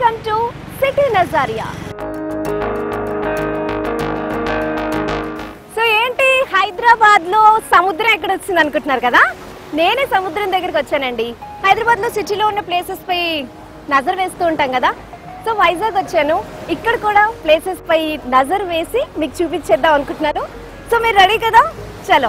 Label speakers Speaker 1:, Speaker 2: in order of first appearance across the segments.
Speaker 1: Welcome to city Nazriya so ఏంటి హైదరాబాద్ లో సముద్రం ఎక్కడ వచ్చింది అనుకుంటున్నారు కదా నేనే సముద్రం దగ్గరికి వచ్చానండి హైదరాబాద్ లో సిటీలో ఉన్న ప్లేసెస్ పై నజర్ వేస్తూ ఉంటాం కదా సో వైజాగ్ వచ్చాను ఇక్కడ కూడా ప్లేసెస్ పై నజర్ వేసి మీకు చూపించేద్దాం అనుకుంటున్నాను సో మీరు రెడీ కదా చలో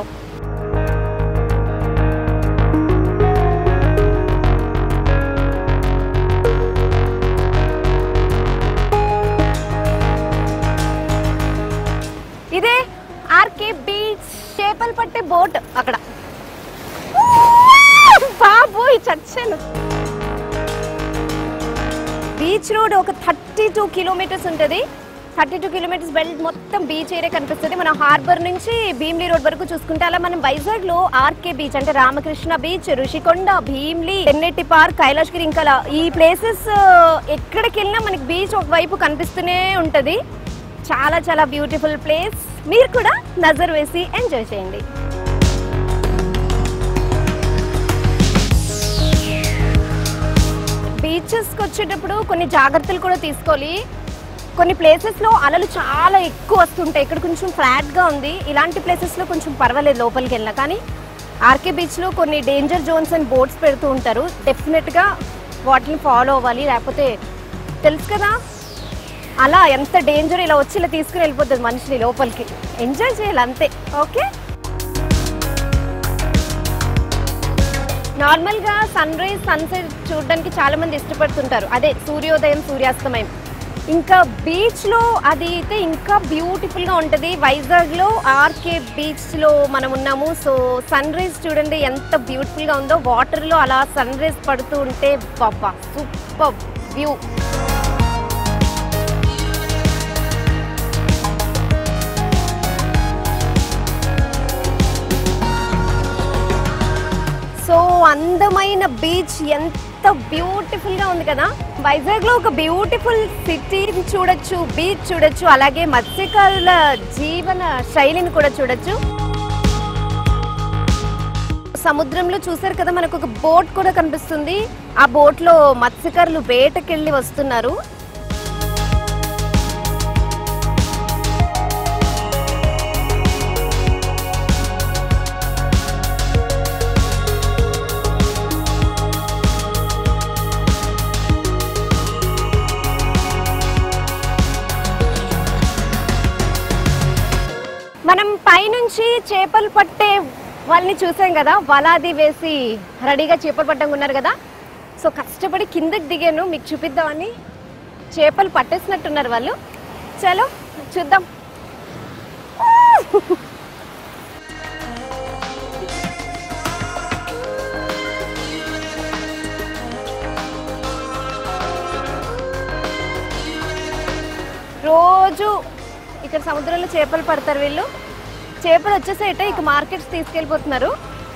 Speaker 1: ఇదే ఆర్కే బీచ్ చేపలు పట్టే బోట్ అక్కడ బాబోయ్ చచ్చాను బీచ్ రోడ్ ఒక థర్టీ టూ కిలోమీటర్స్ ఉంటుంది థర్టీ టూ కిలోమీటర్స్ బెల్ట్ మొత్తం బీచ్ ఏరియా కనిపిస్తుంది మన హార్బర్ నుంచి భీమ్లీ రోడ్ వరకు చూసుకుంటే అలా మనం వైజాగ్ లో ఆర్కే బీచ్ అంటే రామకృష్ణ బీచ్ ఋషికొండ భీమ్లీ తెన్నెట్టి పార్క్ కైలాష్గిరి ఇంకా అలా ఈ ప్లేసెస్ ఎక్కడికి వెళ్ళినా మనకి బీచ్ ఒకవైపు కనిపిస్తూనే ఉంటది చాలా చాలా బ్యూటిఫుల్ ప్లేస్ మీరు కూడా నజర్ వేసి ఎంజాయ్ చేయండి బీచెస్కి వచ్చేటప్పుడు కొన్ని జాగ్రత్తలు కూడా తీసుకోవాలి కొన్ని ప్లేసెస్లో అలలు చాలా ఎక్కువ వస్తుంటాయి ఇక్కడ కొంచెం ఫ్లాట్గా ఉంది ఇలాంటి ప్లేసెస్లో కొంచెం పర్వాలేదు లోపలికి వెళ్ళినా కానీ ఆర్కే బీచ్లో కొన్ని డేంజర్ జోన్స్ అండ్ బోట్స్ పెడుతూ ఉంటారు డెఫినెట్గా వాటిని ఫాలో అవ్వాలి లేకపోతే తెలుసు కదా అలా ఎంత డేంజర్ ఇలా వచ్చి ఇలా తీసుకుని వెళ్ళిపోతుంది మనిషిని లోపలికి ఎంజాయ్ చేయాలి అంతే ఓకే నార్మల్ గా సన్ రైజ్ సన్సెట్ చూడడానికి చాలా మంది ఇష్టపడుతుంటారు అదే సూర్యోదయం సూర్యాస్తమయం ఇంకా బీచ్ లో అది అయితే ఇంకా బ్యూటిఫుల్ గా ఉంటది వైజాగ్ లో ఆర్కే బీచ్ లో మనం ఉన్నాము సో సన్ రైజ్ చూడండి ఎంత బ్యూటిఫుల్ గా ఉందో వాటర్ లో అలా సన్ రైజ్ పడుతూ ఉంటే బాబా సూపర్ వ్యూ సో అందమైన బీచ్ ఎంత బ్యూటిఫుల్ గా ఉంది కదా వైజాగ్ లో ఒక బ్యూటిఫుల్ సిటీ చూడొచ్చు బీచ్ చూడొచ్చు అలాగే మత్స్యకారుల జీవన శైలిని కూడా చూడొచ్చు సముద్రంలో చూసారు కదా మనకు ఒక బోట్ కూడా కనిపిస్తుంది ఆ బోట్ లో మత్స్యకారులు వేటకెళ్ళి వస్తున్నారు మనం పైనుంచి చేపలు పట్టే వాళ్ళని చూసాం కదా వలాది వేసి రెడీగా చేపలు పట్టడం ఉన్నారు కదా సో కష్టపడి కిందకి దిగాను మీకు చూపిద్దామని చేపలు పట్టేసినట్టున్నారు వాళ్ళు చలో చూద్దాం రోజు ఇక్కడ సముద్రంలో చేపలు పడతారు వీళ్ళు చేపలు వచ్చేసేట ఇక మార్కెట్స్ తీసుకెళ్ళిపోతున్నారు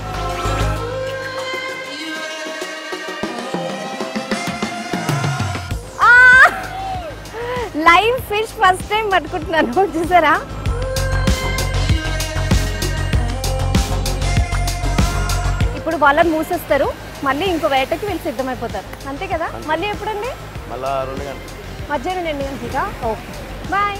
Speaker 1: లైవ్ ఫిష్ ఫస్ట్ టైం పట్టుకుంటున్నాను చూసారా ఇప్పుడు వాళ్ళని మూసేస్తారు మళ్ళీ ఇంకో వేటకి వీళ్ళు సిద్ధమైపోతారు అంతే కదా మళ్ళీ ఎప్పుడండి
Speaker 2: మళ్ళా రెండు గంటలు
Speaker 1: మధ్యాహ్నం రెండు గంటలుగా ఓకే బాయ్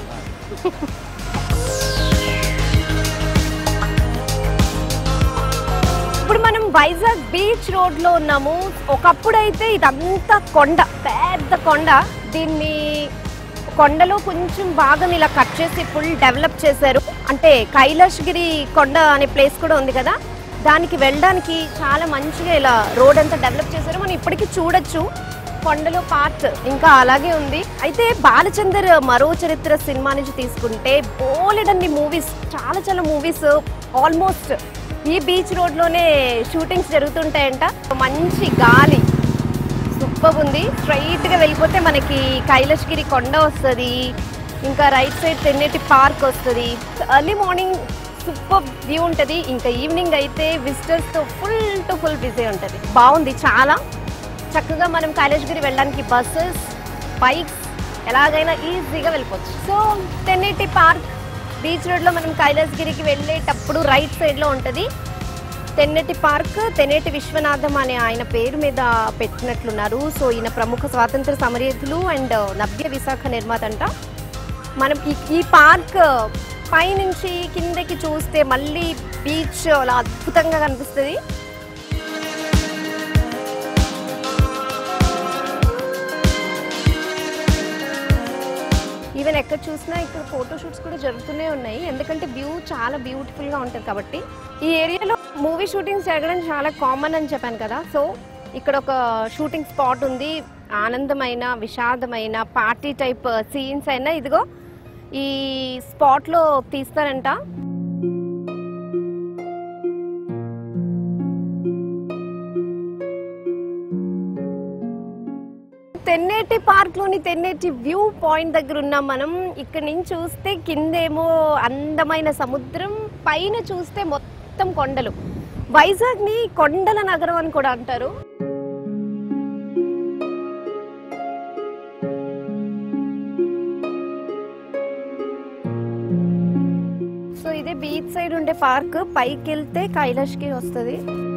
Speaker 1: ఇప్పుడు మనం వైజాగ్ బీచ్ రోడ్ లో ఉన్నాము ఒకప్పుడైతే ఇదంతా కొండ పెద్ద కొండ దీన్ని కొండలో కొంచెం భాగం ఇలా కట్ చేసి ఫుల్ డెవలప్ చేశారు అంటే కైలాసగిరి కొండ అనే ప్లేస్ కూడా ఉంది కదా దానికి వెళ్ళడానికి చాలా మంచిగా ఇలా రోడ్ అంతా డెవలప్ చేశారు మనం ఇప్పటికీ చూడొచ్చు కొండలో పార్ట్ ఇంకా అలాగే ఉంది అయితే బాలచందర్ మరో చరిత్ర సినిమా నుంచి తీసుకుంటే బోలెడన్ని మూవీస్ చాలా చాలా మూవీస్ ఆల్మోస్ట్ ఈ బీచ్ రోడ్లోనే షూటింగ్స్ జరుగుతుంటాయంట మంచి గాలి సూపర్ ఉంది స్ట్రైట్ గా వెళ్ళిపోతే మనకి కైలాసగిరి కొండ వస్తుంది ఇంకా రైట్ సైడ్ తెన్నేటి పార్క్ వస్తుంది ఎర్లీ మార్నింగ్ సూపర్ వ్యూ ఉంటుంది ఇంకా ఈవినింగ్ అయితే విజిటర్స్ తో ఫుల్ టు ఫుల్ బిజీ ఉంటుంది బాగుంది చాలా చక్కగా మనం కైలాసగిరి వెళ్ళడానికి బస్సెస్ బైక్స్ ఎలాగైనా ఈజీగా వెళ్ళిపోవచ్చు సో తెన్నేటి పార్క్ బీచ్ రోడ్లో మనం కైలాసగిరికి వెళ్ళేటప్పుడు రైట్ సైడ్లో ఉంటుంది తెన్నెటి పార్క్ తెనేటి విశ్వనాథం అనే ఆయన పేరు మీద పెట్టినట్లున్నారు సో ఈయన ప్రముఖ స్వాతంత్ర సమరయోధులు అండ్ నవ్య విశాఖ నిర్మాత అంట మనం ఈ ఈ పార్క్ పైనుంచి కిందకి చూస్తే మళ్ళీ బీచ్ అలా అద్భుతంగా కనిపిస్తుంది ఈవెన్ ఎక్కడ చూసినా ఇక్కడ ఫోటో షూట్స్ కూడా జరుగుతూనే ఉన్నాయి ఎందుకంటే వ్యూ చాలా బ్యూటిఫుల్గా ఉంటుంది కాబట్టి ఈ ఏరియాలో మూవీ షూటింగ్స్ జరగడం చాలా కామన్ అని చెప్పాను కదా సో ఇక్కడ ఒక షూటింగ్ స్పాట్ ఉంది ఆనందమైన విషాదమైన పార్టీ టైప్ సీన్స్ అయినా ఇదిగో ఈ స్పాట్లో తీస్తారంట తెన్నేటి పార్క్ లోని తెన్నేటి వ్యూ పాయింట్ దగ్గర ఉన్నాం మనం ఇక్కడ నుంచి చూస్తే కిందేమో అందమైన సముద్రం పైన చూస్తే మొత్తం కొండలు వైజాగ్ ని కొండల నగరం అని కూడా అంటారు సో ఇదే బీచ్ సైడ్ ఉండే పార్క్ పైకి వెళ్తే కైలాష్కి వస్తుంది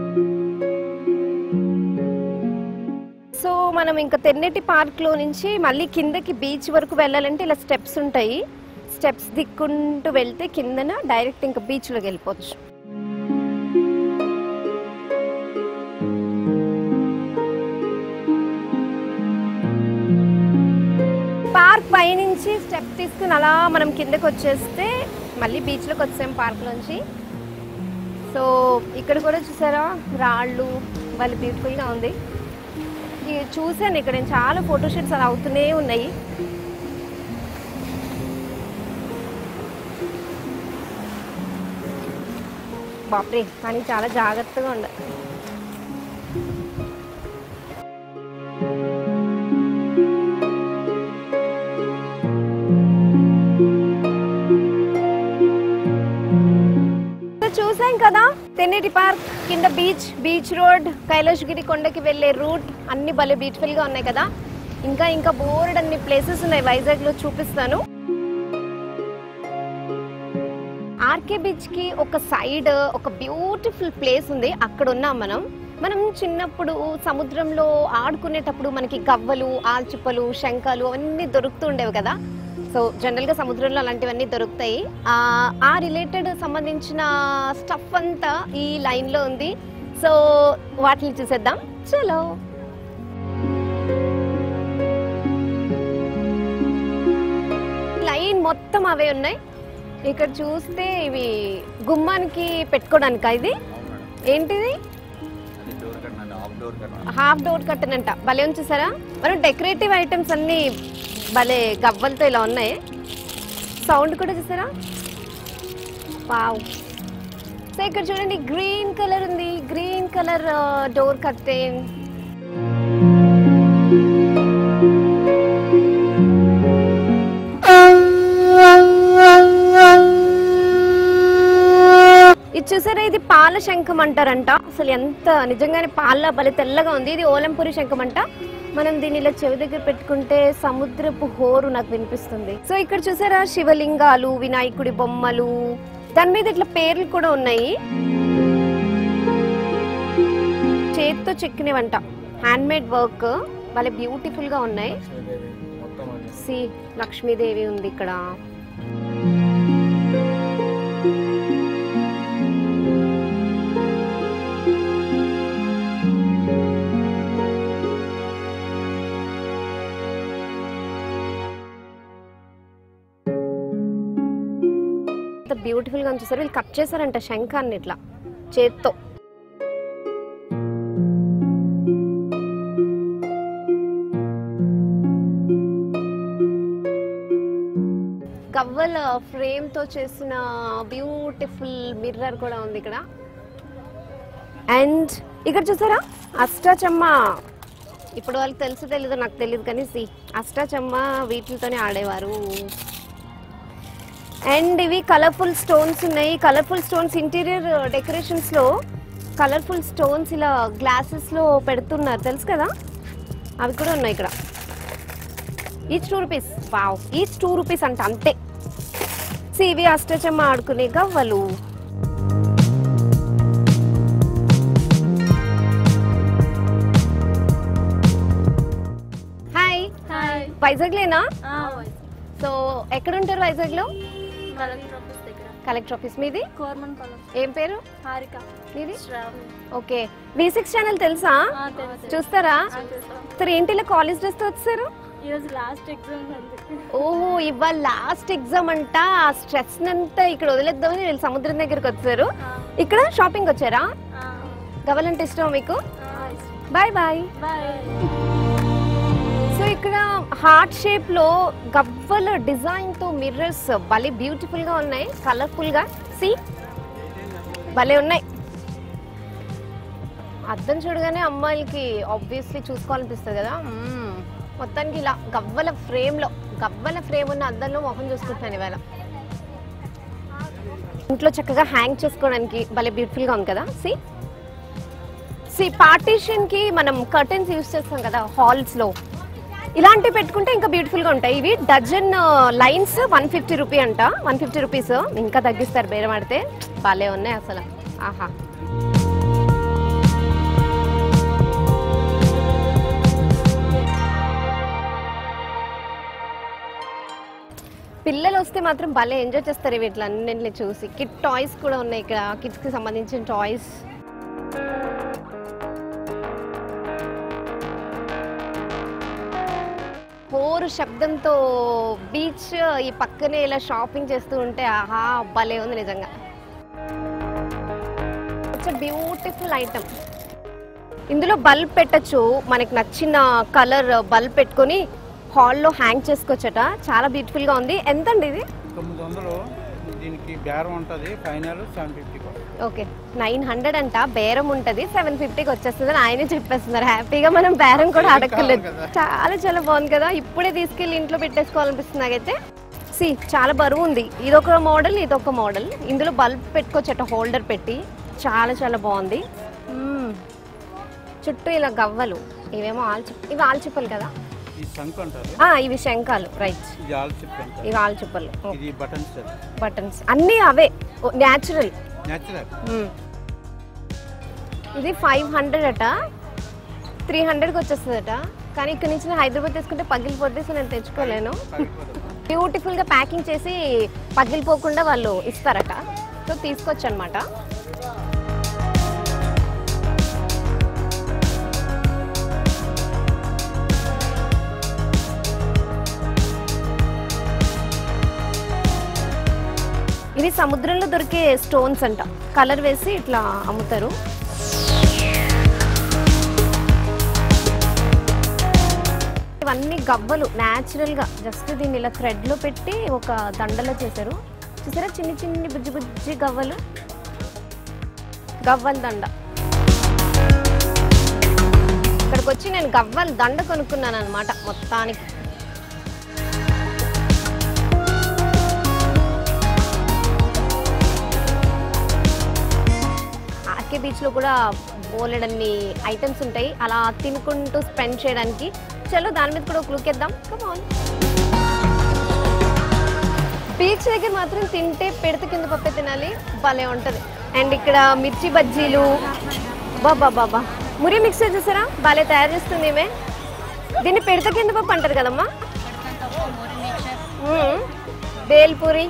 Speaker 1: సో మనం ఇంకా తెన్నెటి పార్క్ లో నుంచి మళ్ళీ కిందకి బీచ్ వరకు వెళ్ళాలంటే ఇలా స్టెప్స్ ఉంటాయి స్టెప్స్ దిక్కుంటూ వెళ్తే కిందన డైరెక్ట్ ఇంకా బీచ్ లోకి వెళ్ళిపోవచ్చు పార్క్ పైనుంచి స్టెప్ తీసుకుని అలా మనం కిందకి వచ్చేస్తే మళ్ళీ బీచ్లోకి వచ్చాం పార్క్ నుంచి సో ఇక్కడ కూడా చూసారా రాళ్ళు వాళ్ళు బ్యూటిఫుల్గా ఉంది ఇది చూశాను ఇక్కడ నేను చాలా ఫోటోషూట్స్ అలా అవుతూనే ఉన్నాయి బాప్రే కానీ చాలా జాగ్రత్తగా ఉండాలి చూసాం కదా తెన్నేటి పార్క్ కింద బీచ్ బీచ్ రోడ్ కైలాసగిరి కొండకి వెళ్ళే రూట్ అన్ని భలే బ్యూటిఫుల్ గా ఉన్నాయి కదా ఇంకా ఇంకా బోర్డ్ అన్ని ప్లేసెస్ ఉన్నాయి వైజాగ్ లో చూపిస్తాను ఆర్కే బీచ్ కి ఒక సైడ్ ఒక బ్యూటిఫుల్ ప్లేస్ ఉంది అక్కడ ఉన్నాం మనం మనం చిన్నప్పుడు సముద్రంలో ఆడుకునేటప్పుడు మనకి గవ్వలు ఆల్చిప్పలు శంఖాలు అవన్నీ దొరుకుతూ ఉండేవి కదా సో జనరల్గా సముద్రంలో అలాంటివన్నీ దొరుకుతాయి ఆ, ఆ రిలేటెడ్ సంబంధించిన స్టఫ్ అంతా ఈ లైన్లో ఉంది సో వాటిని చూసేద్దాం చలో లైన్ మొత్తం అవే ఉన్నాయి ఇక్కడ చూస్తే ఇవి గుమ్మానికి పెట్టుకోవడానికా ఇది ఏంటిది
Speaker 2: అది డోర్ కట్టన్ అండి half door curtain
Speaker 1: half door curtain అంట భలే ఉంది చూసారా మనం డెకరేటివ్ ఐటమ్స్ అన్ని భలే గవ్వలతో ఇలా ఉన్నాయి సౌండ్ కూడా చూసారా వావ్ సో ఇక్కడ చూడండి గ్రీన్ కలర్ ఉంది గ్రీన్ కలర్ డోర్ కర్టెన్ ఇది చూసారా ఇది పాల శంఖం అంటారంట అసలు ఎంత నిజంగానే పాల భలే తెల్లగా ఉంది ఇది ఓలంపురి శంఖం అంట మనం దీని ఇలా చెవి దగ్గర పెట్టుకుంటే సముద్రపు హోరు నాకు వినిపిస్తుంది సో ఇక్కడ చూసారా శివలింగాలు వినాయకుడి బొమ్మలు దాని మీద ఇట్లా పేర్లు కూడా ఉన్నాయి చేతితో చెక్కినవంట హ్యాండ్ మేడ్ వర్క్ భలే బ్యూటిఫుల్ గా ఉన్నాయి
Speaker 2: లక్ష్మీదేవి మొత్తం అది
Speaker 1: సి లక్ష్మీదేవి ఉంది ఇక్కడ బ్యూటిఫుల్ గా చూసారు వీళ్ళు కట్ చేశారంట శంఖాన్ని ఇట్లా చేత్తో గవ్వల ఫ్రేమ్ తో చేసిన బ్యూటిఫుల్ మిర్రర్ కూడా ఉంది ఇక్కడ అండ్ ఇక్కడ చూసారా అష్టాచమ్మ ఇప్పుడు వాళ్ళకి తెలుసు తెలీదు నాకు తెలియదు కానీ సి అష్టాచమ్మ వీటితోనే ఆడేవారు అండ్ ఇవి కలర్ఫుల్ స్టోన్స్ ఉన్నాయి కలర్ఫుల్ స్టోన్స్ ఇంటీరియర్ డెకరేషన్స్ లో కలర్ఫుల్ స్టోన్స్ ఇలా గ్లాసెస్ లో పెడుతున్నారు తెలుసు కదా అవి కూడా ఉన్నాయి ఇక్కడ each two rupees wow each two rupees అంట అంతే సో ఇవి అష్టచమ్మ ఆడుకునే గవ్వలు వైజాగ్లేనా సో ఎక్కడ ఉంటారు వైజాగ్లో
Speaker 3: కలెక్టర్ ఆఫీస్ దగ్గర
Speaker 1: కలెక్టర్ ఆఫీస్ మీది
Speaker 3: కోర్మన్ పొలం
Speaker 1: ఏం పేరు
Speaker 3: హారిక
Speaker 1: మీది
Speaker 3: Sravani
Speaker 1: okay V six channel తెలుసా
Speaker 3: ఆ, తెలుసు.
Speaker 1: చూస్తారా
Speaker 3: ఆ, చూస్తాం.
Speaker 1: సరే ఏంటి ఇలా కాలేజ్ డ్రెస్ తో వచ్చారు
Speaker 3: ఈరోజు లాస్ట్ ఎగ్జామ్ ఉంది
Speaker 1: ఓహో ఇవాళ లాస్ట్ ఎగ్జామ్ అంట ఆ స్ట్రెస్ అంతా ఇక్కడ వదిలేద్దామని వీళ్ళు సముద్రం దగ్గరికి వచ్చారు ఇక్కడ షాపింగ్ వచ్చారా కావాలంటే ఇష్టం మీకు బాయ్ బాయ్
Speaker 3: బాయ్
Speaker 1: సో ఇక్కడ హార్ట్ షేప్ లో గవ్వల డిజైన్ తో మిర్రర్స్ భలే బ్యూటిఫుల్ గా ఉన్నాయి కలర్ఫుల్ గా సి భలే ఉన్నాయి అద్దం చూడగానే అమ్మాయిలకి ఆబ్వియస్లీ చూసుకోవాలనిపిస్తుంది కదా మ్మ్. మొత్తానికి ఇలా గవ్వల ఫ్రేమ్ లో గవ్వల ఫ్రేమ్ ఉన్న అద్దంలో మొహం చూసుకుంటున్నాను ఇవాళ ఇంట్లో చక్కగా హ్యాంగ్ చేసుకోవడానికి భలే బ్యూటిఫుల్ గా ఉంది కదా సి సి పార్టీషన్ కి మనం కర్టెన్స్ యూస్ చేస్తాం కదా హాల్స్ లో ఇలాంటివి పెట్టుకుంటే ఇంకా బ్యూటిఫుల్ గా ఉంటాయి ఇవి dozen lines one fifty rupee అంట వన్ ఫిఫ్టీ రూపీస్ ఇంకా తగ్గిస్తారు బేరం ఆడితే భలే ఉన్నాయి అసలు ఆహా పిల్లలు వస్తే మాత్రం భలే ఎంజాయ్ చేస్తారు వీటిలన్నింటిని చూసి కిడ్ టాయ్స్ కూడా ఉన్నాయి ఇక్కడ కిడ్స్ కి సంబంధించిన టాయ్స్ హోరు శబ్దంతో బీచ్ ఈ పక్కనే ఇలా షాపింగ్ చేస్తూ ఉంటే ఆహా భలే ఉంది నిజంగా ఇట్స్ బ్యూటిఫుల్ ఐటమ్ ఇందులో బల్బ్ పెట్టచ్చు మనకి నచ్చిన కలర్ బల్బ్ పెట్టుకొని హాల్లో హ్యాంగ్ చేసుకోవచ్చట చాలా బ్యూటిఫుల్ గా ఉంది ఎంతండి ఇది
Speaker 4: తొమ్మిది వందలు దీనికి బేరం ఉంటుంది final seven fifty
Speaker 1: okay nine hundred అంట బేరం ఉంటది సెవెన్ ఫిఫ్టీకి వచ్చేస్తుంది అని ఆయనే చెప్పేస్తున్నారు హ్యాపీగా మనం బేరం కూడా అడగలేదు
Speaker 4: కదా.
Speaker 1: చాలా చాలా బాగుంది కదా ఇప్పుడే తీసుకెళ్ళి ఇంట్లో పెట్టేసుకోవాలనిపిస్తుంది నాకైతే సి చాలా బరువు ఉంది ఇదొక మోడల్ ఇదొక మోడల్ ఇందులో బల్బ్ పెట్టుకోవచ్చట హోల్డర్ పెట్టి చాలా చాలా బాగుంది మ్మ్. చుట్టూ ఇలా గవ్వలు ఇవేమో ఆల్చిప్ ఇవి ఆల్చిప్పలు కదా
Speaker 4: ఈ శంకు అంటారు
Speaker 1: ఆ, ఇవి శంఖాలు రైట్
Speaker 4: ఇది ఆల్చిప్ అంటారు
Speaker 1: ఇవి ఆల్చిప్పలు
Speaker 4: ఇది బటన్ సెట్
Speaker 1: బటన్స్ అన్నీ అవే న్యాచురల్
Speaker 4: న్యాచురల్
Speaker 1: మ్మ్. ఇది ఫైవ్ హండ్రెడ్ అట త్రీ హండ్రెడ్కి వచ్చేస్తుందట కానీ ఇక్కడ నుంచి నేను హైదరాబాద్ తీసుకుంటే పగిలిపోద్ది సో నేను తెచ్చుకోలేను బ్యూటిఫుల్గా ప్యాకింగ్ చేసి పగిలిపోకుండా వాళ్ళు ఇస్తారట సో తీసుకోవచ్చు అనమాట ఇవి సముద్రంలో దొరికే స్టోన్స్ అంట కలర్ వేసి ఇట్లా అమ్ముతారు ఇవన్నీ గవ్వలు న్యాచురల్ గా జస్ట్ దీన్ని ఇలా థ్రెడ్ లో పెట్టి ఒక దండలో చేశారు చూసారా చిన్ని చిన్ని బుజ్జి బుజ్జి గవ్వలు గవ్వల దండ ఇక్కడికి వచ్చి నేను గవ్వల దండ కొనుక్కున్నాను అనమాట మొత్తానికి ఆర్కే బీచ్లో కూడా బోలెడన్ని ఐటమ్స్ ఉంటాయి అలా తినుకుంటూ స్పెండ్ చేయడానికి చలో దాని మీద కూడా ఒక లుక్ ఇద్దాం కమాన్ బీచ్ దగ్గర మాత్రం తింటే పెడత కింద పప్పే తినాలి భలే ఉంటుంది అండ్ ఇక్కడ మిర్చి బజ్జీలు బాబా బాబా మురి మిక్సర్ చూసారా భలే తయారు చేస్తుంది ఈమె దీన్ని పెడత కింద పప్పు అంటారు కదమ్మా మ్మ్. బేల్పూరి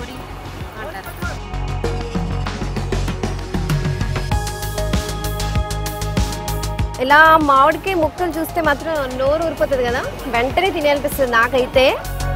Speaker 1: ఇలా మామిడికాయ ముక్కలు చూస్తే మాత్రం నోరు ఊరిపోతుంది కదా వెంటనే తినేయాలనిపిస్తుంది నాకైతే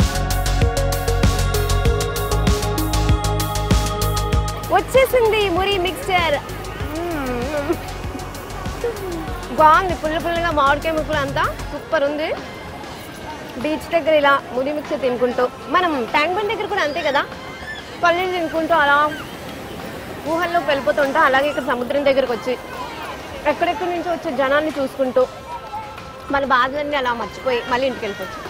Speaker 1: వచ్చేసింది మురి మిక్స్చర్ మ్మ్. బాగుంది పుల్ల పుల్లగా మామిడికాయ ముక్కలు అంతా సూపర్ ఉంది బీచ్ దగ్గర ఇలా మురి మిక్చర్ తినుకుంటూ మనం ట్యాంక్ బండ్ దగ్గర కూడా అంతే కదా పల్లీలు తినుకుంటూ అలా ఊహల్లోకి వెళ్ళిపోతుంటాం అలాగే ఇక్కడ సముద్రం దగ్గరకు వచ్చి ఎక్కడెక్కడి నుంచి వచ్చే జనాన్ని చూసుకుంటూ మన బాధలన్నీ అలా మర్చిపోయి మళ్ళీ ఇంటికి వెళ్ళిపోవచ్చు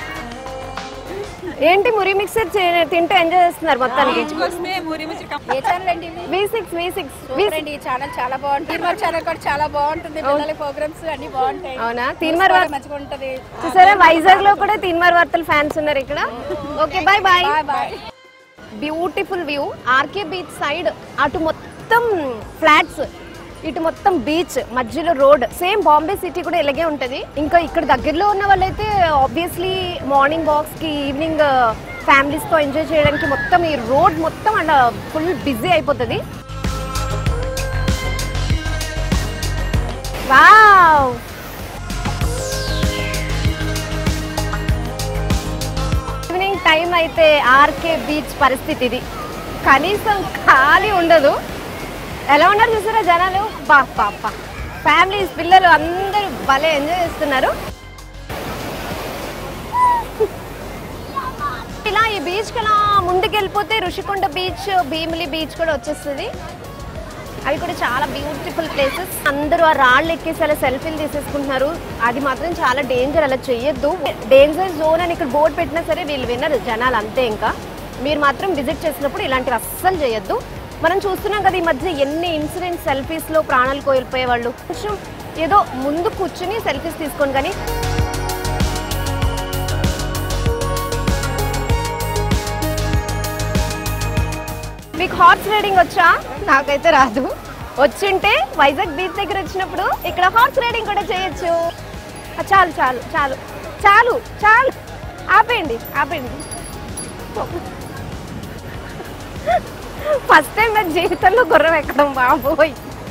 Speaker 1: ఏంటి మురి మిక్సర్ చే- తింటూ ఎంజాయ్ చేస్తున్నారు మొత్తానికి
Speaker 5: వస్తే మురి మురి కప్-
Speaker 6: ఏ ఛానల్ అండి ఇది?
Speaker 1: V six V six
Speaker 6: super అండి ఈ ఛానల్ చాలా బాగుంటుంది తీర్మార్ ఛానల్ కూడా చాలా బాగుంటుంది పిల్లల ప్రోగ్రామ్స్ అన్ని బాగుంటాయి
Speaker 1: అవునా తీన్మార్
Speaker 6: చాలా
Speaker 1: వార్త
Speaker 6: మంచిగా ఉంటది
Speaker 1: చూసారా వైజాగ్ లో కూడా తీన్మార్ వార్తల ఫ్యాన్స్ ఉన్నారు ఇక్కడ okay bye bye
Speaker 6: bye bye
Speaker 1: beautiful view RK beach side అటు మొత్తం ఫ్లాట్స్ ఇటు మొత్తం బీచ్ మధ్యలో రోడ్ సేమ్ బాంబే సిటీ కూడా ఇలాగే ఉంటది ఇంకా ఇక్కడ దగ్గరలో ఉన్న వాళ్ళైతే ఆబ్వియస్లీ మార్నింగ్ వాక్స్ కి ఈవినింగ్ ఫ్యామిలీస్ తో ఎంజాయ్ చేయడానికి మొత్తం ఈ రోడ్ మొత్తం అలా ఫుల్ బిజీ అయిపోతుంది వావ్ ఈవినింగ్ టైం అయితే ఆర్కే బీచ్ పరిస్థితి ఇది కనీసం ఖాళీ ఉండదు ఎలా ఉన్నారు చూసారా జనాలు బా పాప ఫ్యామిలీస్ పిల్లలు అందరూ భలే ఎంజాయ్ చేస్తున్నారు ఇలా ఈ బీచ్కి అలా ముందుకు వెళ్ళిపోతే ఋషికొండ బీచ్ భీమిలి బీచ్ కూడా వచ్చేస్తుంది అవి కూడా చాలా బ్యూటిఫుల్ ప్లేసెస్ అందరూ ఆ రాళ్ళు ఎక్కేసి అలా సెల్ఫీలు తీసేసుకుంటున్నారు అది మాత్రం చాలా డేంజర్ అలా చెయ్యొద్దు డేంజర్ జోన్ అని ఇక్కడ బోర్డు పెట్టినా సరే వీళ్ళు వినరు జనాలు అంతే ఇంకా మీరు మాత్రం విజిట్ చేసినప్పుడు ఇలాంటివి అస్సలు చేయొద్దు మనం చూస్తున్నాం కదా ఈ మధ్య ఎన్ని ఇన్సిడెంట్స్ సెల్ఫీస్లో ప్రాణాలు కోల్పోయే వాళ్ళు కొంచెం ఏదో ముందు కూర్చుని సెల్ఫీస్ తీసుకోండి కానీ మీకు హార్స్ రైడింగ్ వచ్చా నాకైతే రాదు వచ్చింటే వైజాగ్ బీచ్ దగ్గర వచ్చినప్పుడు ఇక్కడ హార్స్ రైడింగ్ కూడా చేయొచ్చు ఆ, చాలు చాలు చాలు చాలు చాలు ఆపేయండి ఆపేయండి ఫస్ట్ టైం నా జీవితంలో గుర్రం ఎక్కడం బాబోయ్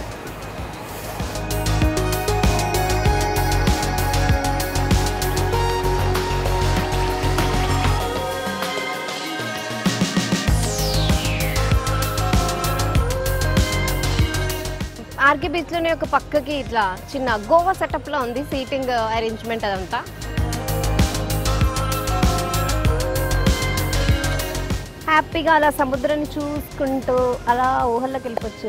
Speaker 1: ఆర్కే బీచ్ లోనే ఒక పక్కకి ఇట్లా చిన్న గోవా సెటప్ లో ఉంది సీటింగ్ అరేంజ్మెంట్ అదంతా హ్యాపీగా అలా సముద్రాన్ని చూసుకుంటూ అలా ఊహల్లోకి వెళ్ళిపోవచ్చు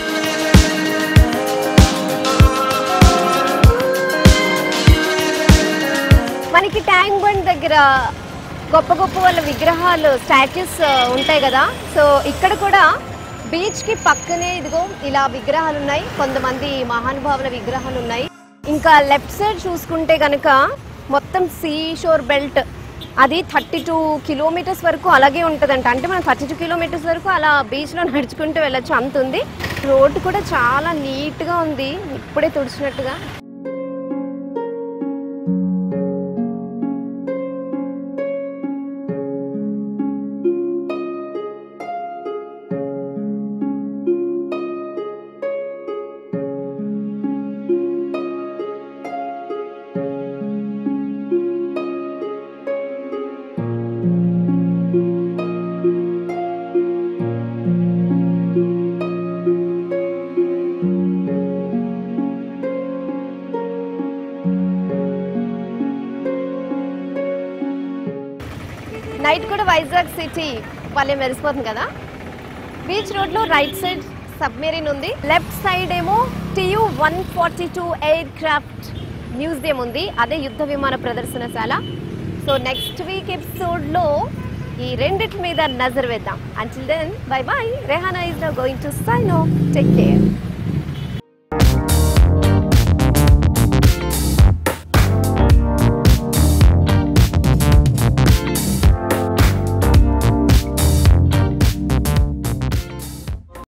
Speaker 1: మనకి ట్యాంక్ బండ్ దగ్గర గొప్ప గొప్ప వాళ్ళ విగ్రహాలు స్టాచ్యూస్ ఉంటాయి కదా సో ఇక్కడ కూడా బీచ్ కి పక్కనే ఇదిగో ఇలా విగ్రహాలు ఉన్నాయి కొంతమంది మహానుభావుల విగ్రహాలు ఉన్నాయి ఇంకా లెఫ్ట్ సైడ్ చూసుకుంటే కనుక మొత్తం సీ షోర్ బెల్ట్ అది థర్టీ టూ కిలోమీటర్స్ వరకు అలాగే ఉంటుందంట అంటే మనం థర్టీ టూ కిలోమీటర్స్ వరకు అలా బీచ్లో నడుచుకుంటూ వెళ్ళొచ్చు అంత ఉంది రోడ్డు కూడా చాలా నీట్గా ఉంది ఇప్పుడే తుడిచినట్టుగా నైట్ కూడా వైజాగ్ సిటీ వాళ్ళే మెరిసిపోతుంది కదా బీచ్ రోడ్లో రైట్ సైడ్ సబ్మెరీన్ ఉంది లెఫ్ట్ సైడ్ ఏమో TU one forty two aircraft museum ఉంది అదే యుద్ధ విమాన ప్రదర్శనశాల సో నెక్స్ట్ వీక్ ఎపిసోడ్లో ఈ రెండిటి మీద నజర్ వేద్దాం until then bye bye Rehana is no going to sign take care